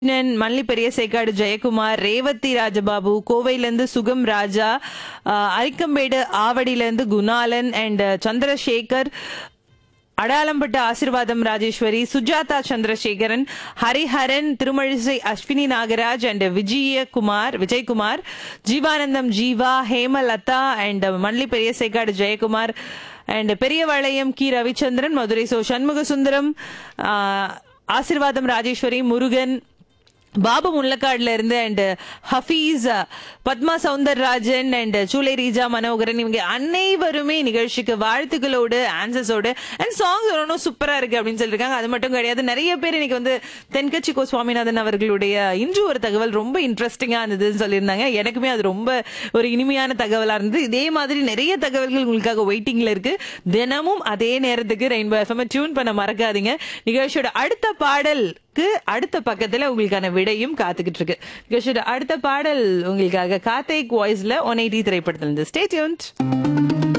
கிருஷ்ணன் மல்லி பெரிய சேக்காடு ஜெயக்குமார் ரேவதி ராஜபாபு கோவையிலேருந்து சுகம் ராஜா ஆஹ், அரிக்கம்பேடு ஆவடியிலேருந்து Gunalan and Chandrasekar Adalampattu Asirvatham Rajeswari Sujatha Chandrasekaran Hariharan Thirumazhisai Aswini Nagaraj and Vijayakumar Vijayakumar Jeevanandam Jeeva Hemalatha and Malli பெரிய சேக்காடு ஜெயக்குமார் அண்ட் பெரியவளையம் கி ரவிச்சந்திரன் மதுரை சோ சண்முக சுந்தரம் ஆஹ், ஆசிர்வாதம் ராஜேஸ்வரி முருகன் பாபு முள்ளக்காடுல இருந்து அண்ட் ஹஃபீஸ் பத்மா சவுந்தரராஜன் அண்ட் சூலை ரீஜா மனோகரன் இவங்க அனைவருமே நிகழ்ச்சிக்கு வாழ்த்துக்களோடு ஆன்சர்ஸோடு அண்ட் சாங்ஸ் ரொம்ப சூப்பரா இருக்கு அப்படின்னு சொல்லியிருக்காங்க அது மட்டும் கிடையாது நிறைய பேர் இன்னைக்கு வந்து தென்கட்சி கோ சுவாமிநாதன் அவர்களுடைய இன்று ஒரு தகவல் ரொம்ப இன்ட்ரெஸ்டிங்கா இருந்ததுன்னு சொல்லியிருந்தாங்க எனக்குமே அது ரொம்ப ஒரு இனிமையான தகவலா இருந்தது இதே மாதிரி நிறைய தகவல்கள் உங்களுக்காக வெயிட்டிங்ல இருக்கு தினமும் அதே நேரத்துக்கு ரெயின்போ எஃப்எம் டியூன் பண்ண மறக்காதீங்க நிகழ்ச்சியோட அடுத்த பாடலுக்கு அடுத்த பக்கத்துல உங்களுக்கான விடையும் காத்துக்கிட்டு இருக்கு நிகழ்ச்சியோட அடுத்த பாடல் உங்களுக்காக கார்த்திக் வாய்ஸ்ல ஒன் எயிட்டி திரைப்படத்துல இருந்து ஸ்டே டியூன்ட்